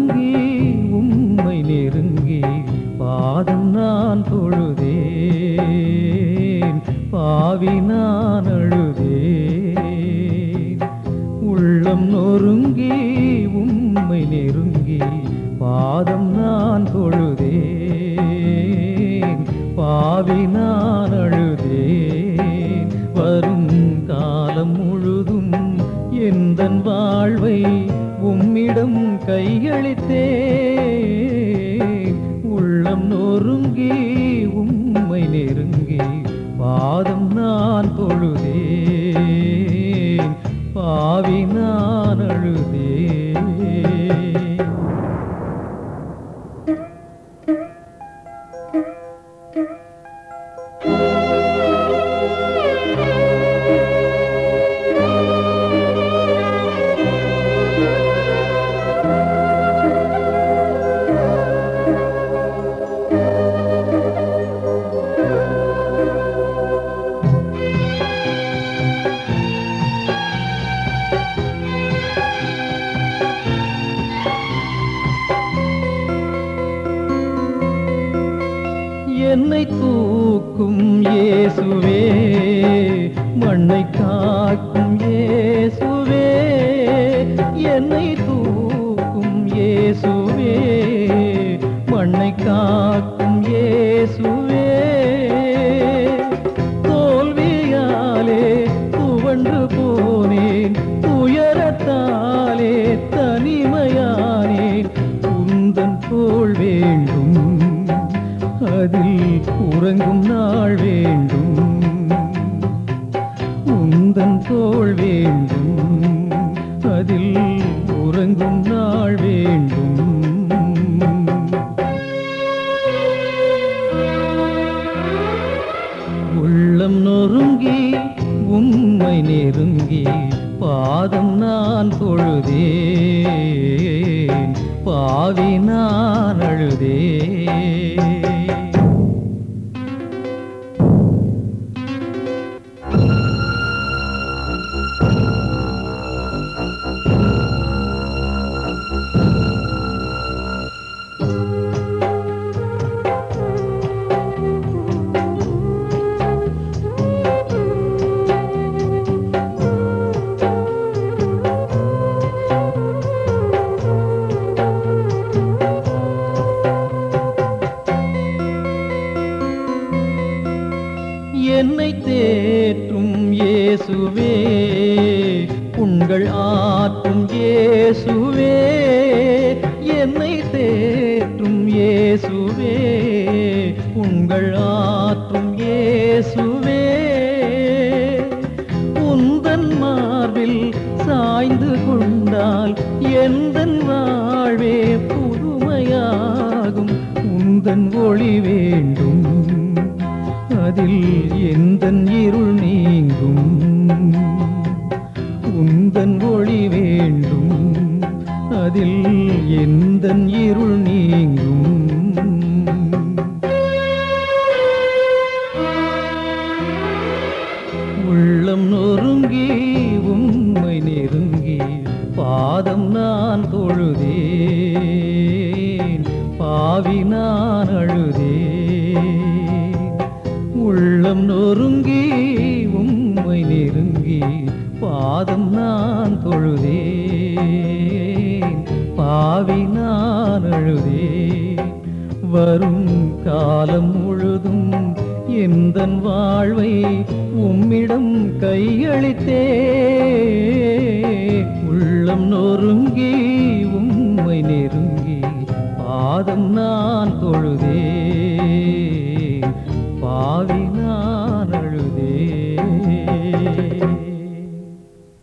நொறுங்கி உம்மை நெருங்கி பாதம் நான் தொழுதேன் பாவி நான் அழுதேன் உள்ளம் நொறுங்கி உம்மை நெருங்கி பாதம் நான் தொழுதேன் பாவி நான் அழுதேன் வரும் காலம் முழுதும் எந்தன் வாழ்வை உம்மிடம் கையளித்தேன் உள்ளம் நொறுங்கி உம்மை நெருங்கி பாதம் நான் தொழுதேன் பாவி நான் அழுதேன் என்னை தூக்கும் இயேசுவே மண்ணை காக்கும் இயேசுவே என்னை தூக்கும் இயேசுவே மண்ணை காக்கும் இயேசுவே தோல்வியாலே துவண்டு போனேன் துயரத்தாலே தனிமையானேன் உந்தன் தோள் வேண்டும் அதில் உறங்கும் நாள் வேண்டும் உந்தன் தோள் வேண்டும் அதில் உறங்கும் நாள் வேண்டும் உள்ளம் நொறுங்கி உம்மை நெருங்கி பாதம் நான் தொழுதேன் பாவி நான் அழுதேன் என்னை தேற்றும் இயேசுவே உங்கள் ஆற்றும் இயேசுவே என்னை தேற்றும் இயேசுவே உங்கள் ஆற்றும் இயேசுவே உந்தன் மார்பில் சாய்ந்து கொண்டால் எந்தன் வாழ்வே புதுமையாகும் உந்தன் ஒளி வேண்டும் அதில் எந்தன் இருள் நீங்கும் உந்தன் ஒளி வேண்டும் அதில் எந்தன் இருள் நீங்கும் உள்ளம் நொறுங்கி உம்மை நெருங்கி பாதம் நான் தொழுதேன் பாவி நான் அழுதேன் உள்ளம் நொறுங்கி உம்மை நெருங்கி பாதம் நான் தொழுதேன் பாவி நான் அழுதேன் வரும் காலம் முழுதும் எந்தன் வாழ்வை உம்மிடம் கையளித்தே உள்ளம் நொறுங்கி உம்மை நெருங்கி பாதம் நான் தொழுதே